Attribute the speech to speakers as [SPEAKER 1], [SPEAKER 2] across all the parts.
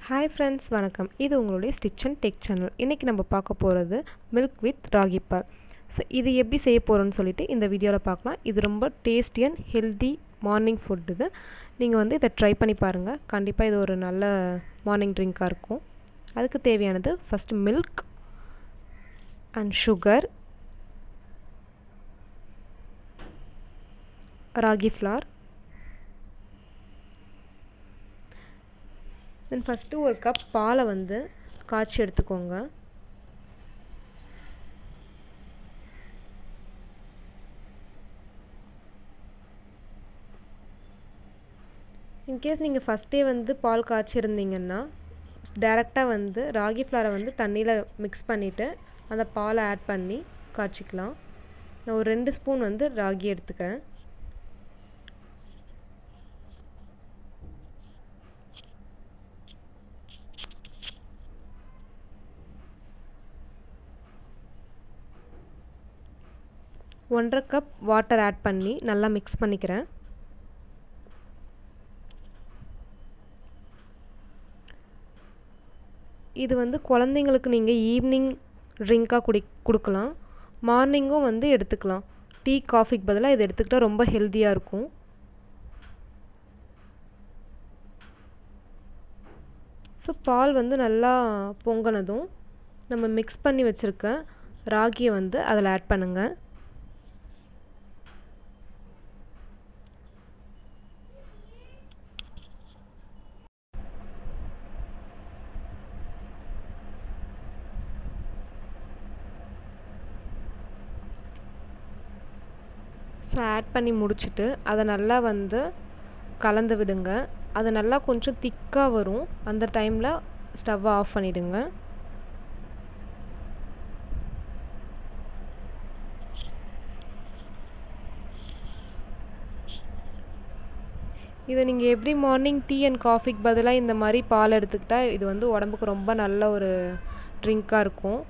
[SPEAKER 1] hi friends வணக்கம் இது உங்களுடைய ஸ்டிச் அண்ட் டெக் சேனல் இன்றைக்கி நம்ம பார்க்க போகிறது மில்க் வித் ராகி பால் ஸோ இது எப்படி செய்ய போகிறோன்னு சொல்லிட்டு இந்த வீடியோவில் பார்க்கலாம் இது ரொம்ப tasty and healthy morning food இது நீங்கள் வந்து இதை ட்ரை பண்ணி பாருங்கள் கண்டிப்பாக இது ஒரு நல்ல மார்னிங் ட்ரிங்காக இருக்கும் அதுக்கு தேவையானது first milk and sugar ragi flour then first ஒரு கப் பாலை வந்து காய்ச்சி எடுத்துக்கோங்க இன்கேஸ் நீங்கள் ஃபஸ்ட்டே வந்து பால் காய்ச்சிருந்தீங்கன்னா டேரெக்டாக வந்து ராகி ஃப்ளாரை வந்து தண்ணியில் மிக்ஸ் பண்ணிவிட்டு அந்த பாலை ஆட் பண்ணி காய்ச்சிக்கலாம் நான் ஒரு ரெண்டு ஸ்பூன் வந்து ராகி எடுத்துக்கிறேன் ஒன்றரை கப் வாட்டர் ஆட் பண்ணி நல்லா மிக்ஸ் பண்ணிக்கிறேன் இது வந்து குழந்தைங்களுக்கு நீங்கள் ஈவினிங் ட்ரிங்காக குடி கொடுக்கலாம் மார்னிங்கும் வந்து எடுத்துக்கலாம் டீ காஃபிக்கு பதிலாக இது எடுத்துக்கிட்டால் ரொம்ப ஹெல்த்தியாக இருக்கும் ஸோ பால் வந்து நல்லா பொங்கினதும் நம்ம மிக்ஸ் பண்ணி வச்சுருக்க ராகியை வந்து அதில் ஆட் பண்ணுங்கள் ஸோ ஆட் பண்ணி முடிச்சுட்டு அதை நல்லா வந்து கலந்து விடுங்க அது நல்லா கொஞ்சம் திக்காக வரும் அந்த டைமில் ஸ்டவ்வை ஆஃப் பண்ணிவிடுங்க இதை நீங்கள் எவ்ரி மார்னிங் டீ அண்ட் காஃபிக்கு பதிலாக இந்த மாதிரி பால் எடுத்துக்கிட்டால் இது வந்து உடம்புக்கு ரொம்ப நல்ல ஒரு ட்ரிங்காக இருக்கும்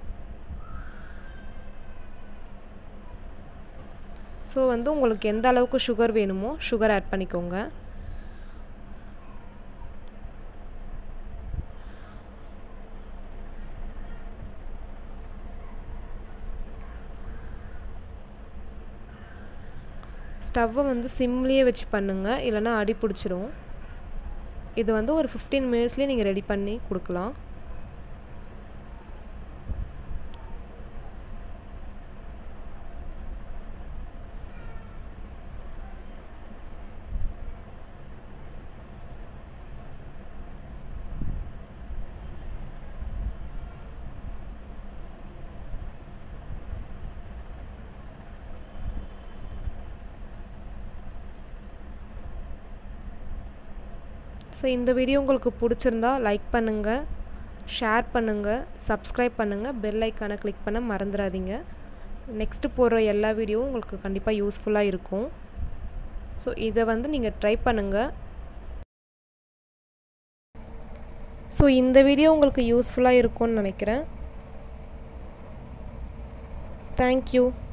[SPEAKER 1] ஸோ வந்து உங்களுக்கு எந்த அளவுக்கு சுகர் வேணுமோ சுகர் ஆட் பண்ணிக்கோங்க ஸ்டவ்வை வந்து சிம்லேயே வச்சு பண்ணுங்கள் இல்லைனா அடி பிடிச்சிரும் இது வந்து ஒரு ஃபிஃப்டீன் மினிட்ஸ்லேயே நீங்கள் ரெடி பண்ணி கொடுக்கலாம் ஸோ இந்த வீடியோ உங்களுக்கு பிடிச்சிருந்தா லைக் பண்ணுங்கள் ஷேர் பண்ணுங்கள் சப்ஸ்கிரைப் பண்ணுங்கள் பெல் ஐக்கானை கிளிக் பண்ண மறந்துடாதீங்க நெக்ஸ்ட்டு போடுற எல்லா வீடியோவும் உங்களுக்கு கண்டிப்பாக யூஸ்ஃபுல்லாக இருக்கும் ஸோ இதை வந்து நீங்கள் ட்ரை பண்ணுங்கள் ஸோ இந்த வீடியோ உங்களுக்கு யூஸ்ஃபுல்லாக இருக்கும்னு நினைக்கிறேன் தேங்க்யூ